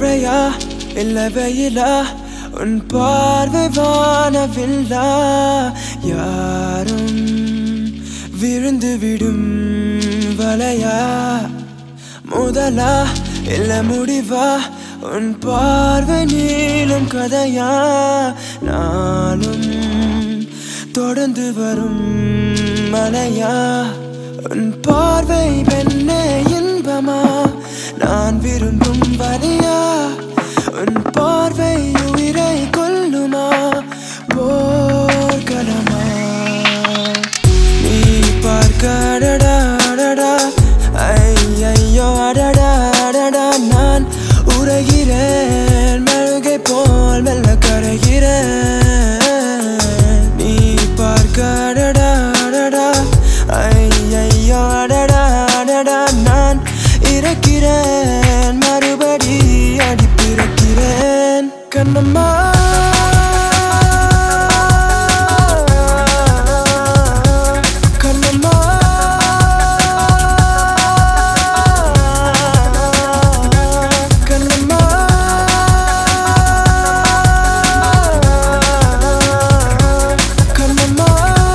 மழையா இல்ல வெயிலா உன் பார்வை வானவில்லா யாரும் விழுந்து விடும் வலையா முதலா இல்ல முடிவா உன் பார்வை நீளும் கதையா நானும் தொடர்ந்து வரும் மலையா உன் பார்வை பெண்ணே இன்பமா நான் விரும்பும் வலியா உன் பார்வை உயிரை கொல்லுமா போர்க்களமா நீ பார்க்க அடடா அடடா ஐயையோ அடடா அடடா நான் உரைகிறேன் மெழுகை போல் மெல்ல கரைகிறேன் நீ பார்க்க அடடா அடடா ஐயையோ அடடா அடடா நான் இறக்கிறேன் மறுபடி அடி பிறக்கிறேன் கண்ணம்மா கண்ணம்மா கண்ணம்மா கண்ணம்மா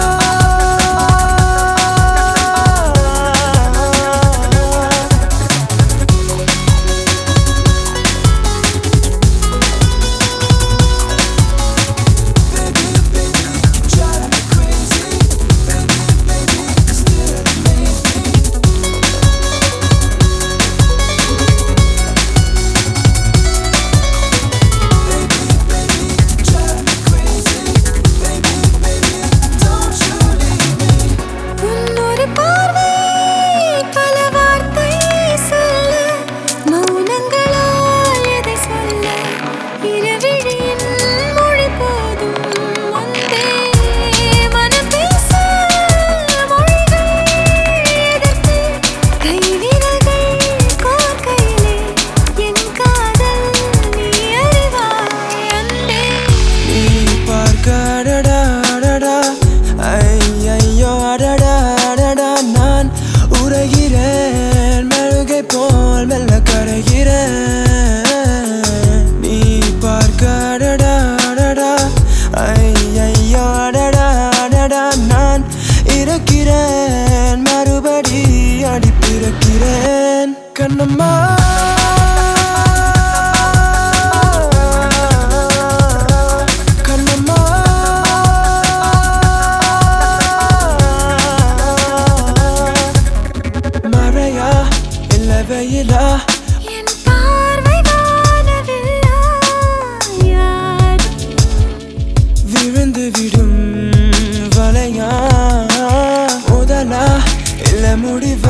உன்னொரு பார்வை பல வார்த்தை சொல்ல மௌனங்களால் எதை சொல்ல இரவிழியின் மொழி போதும் வந்தே மனம் பேச மொழிகள் எதற்கு கைவிரல்கள் கோர்க்கையிலே என் காதல் நீ அறிவாய் அன்பே நீ பார்க்க அடடா அடடா ஐயையோ அடடா அடடா நான் உரைகிறேன் மெழுகை போல் மெல்ல கரைகிறேன் நீ பார்க்க அடடா அடடா ஐயையோ அடடா அடடா நான் இறக்கிறேன் மறுபடி அடி பிறக்கிறேன் கண்ணம்மா கண்ணம்மா மழையா இல்ல வெயிலா என் பார்வை வானவில்லா யாரும் விழுந்து விடும் வலையா முதலா இல்ல முடிவா